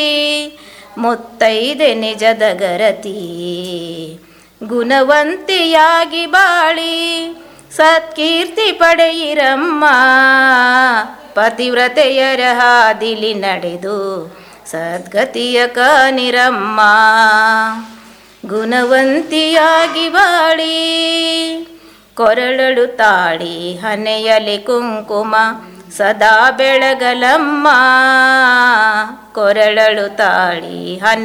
ಮುತ್ತೈದೆ ನಿಜದ ಗರತಿ ಗುಣವಂತಿಯಾಗಿ ಬಾಳಿ ಸತ್ಕೀರ್ತಿ ಪಡೆಯಿರಮ್ಮ ಪತಿವ್ರತೆಯರ ಹಾದಿಲಿ ನಡೆದು ಸದ್ಗತಿಯ ಕಾನಿರಮ್ಮ ಗುಣವಂತಿಯಾಗಿ ಬಾಳಿ ಕೊರಳಳು ತಾಳಿ ಹನೆಯಲಿ ಕುಂಕುಮ ಸದಾ ಬೆಳಗಲಮ್ಮ ಕೊರಳಳು ತಾಳಿ ಹನೆ